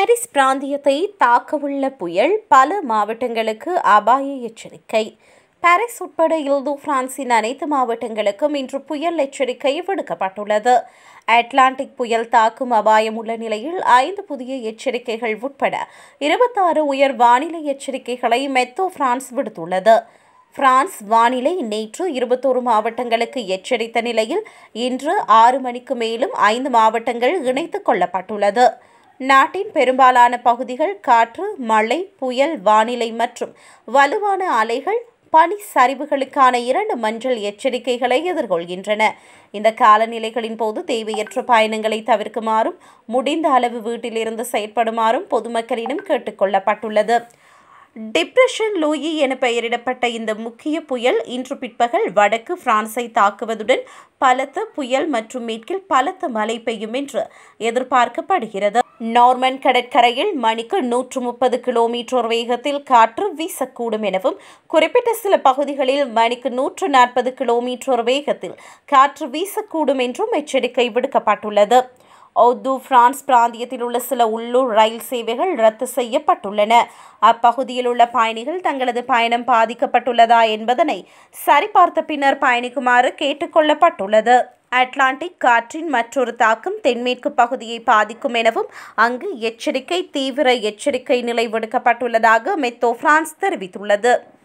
Paris பிராந்தியத்தை தாக்கவுள்ள புயல் பல மாவட்டங்களுக்கு அபாய எச்சரிக்கை பாரிஸ் உட்பட இல்து பிரான்சின் அனைத்து மாவட்டங்களுக்கும் இன்று புயல் எச்சரிக்கை விடுக்கப்பட்டுள்ளது அட்லாண்டிக் புயல் தாக்கும் அபாயம் உள்ள நிலையில் ஐந்து புதிய எச்சரிக்கைகள் உட்பட இருபத்தாறு உயர் வானிலை எச்சரிக்கைகளை மெத்தோ பிரான்ஸ் விடுத்துள்ளது பிரான்ஸ் வானிலை நேற்று இருபத்தோரு மாவட்டங்களுக்கு எச்சரித்த நிலையில் இன்று ஆறு மணிக்கு மேலும் ஐந்து மாவட்டங்கள் இணைத்துக் கொள்ளப்பட்டுள்ளது நாட்டின் பெரும்பாலான பகுதிகள் காற்று மழை புயல் வானிலை மற்றும் வலுவான அலைகள் பனி சரிவுகளுக்கான இரண்டு மஞ்சள் எச்சரிக்கைகளை எதிர்கொள்கின்றன இந்த காலநிலைகளின் போது தேவையற்ற பயணங்களை தவிர்க்குமாறும் முடிந்த அளவு வீட்டிலிருந்து செயற்படுமாறும் பொதுமக்களிடம் கேட்டுக்கொள்ளப்பட்டுள்ளது டிப்ரெஷன் லூயி என பெயரிடப்பட்ட இந்த முக்கிய புயல் இன்று பிற்பகல் வடக்கு பிரான்ஸை தாக்குவதுடன் பலத்த புயல் மற்றும் மேற்கில் பலத்த மழை பெய்யும் என்று எதிர்பார்க்கப்படுகிறது நார்மன் கடற்கரையில் மணிக்கு நூற்று முப்பது கிலோமீட்டர் வேகத்தில் காற்று வீசக்கூடும் எனவும் குறிப்பிட்ட சில பகுதிகளில் மணிக்கு நூற்று நாற்பது கிலோமீட்டர் வேகத்தில் காற்று வீசக்கூடும் என்றும் எச்சரிக்கை விடுக்கப்பட்டுள்ளது ஒத்து பிரான்ஸ் பிராந்தியத்தில் உள்ள சில உள்ளூர் ரயில் சேவைகள் ரத்து செய்யப்பட்டுள்ளன அப்பகுதியில் உள்ள பயணிகள் தங்களது பயணம் பாதிக்கப்பட்டுள்ளதா என்பதனை சரிபார்த்த பின்னர் பயணிக்குமாறு கேட்டுக்கொள்ளப்பட்டுள்ளது அட்லாண்டிக் காற்றின் மற்றொரு தாக்கம் தென்மேற்கு பகுதியை பாதிக்கும் எனவும் அங்கு எச்சரிக்கை தீவிர எச்சரிக்கை நிலை விடுக்கப்பட்டுள்ளதாக மெத்தோ பிரான்ஸ் தெரிவித்துள்ளது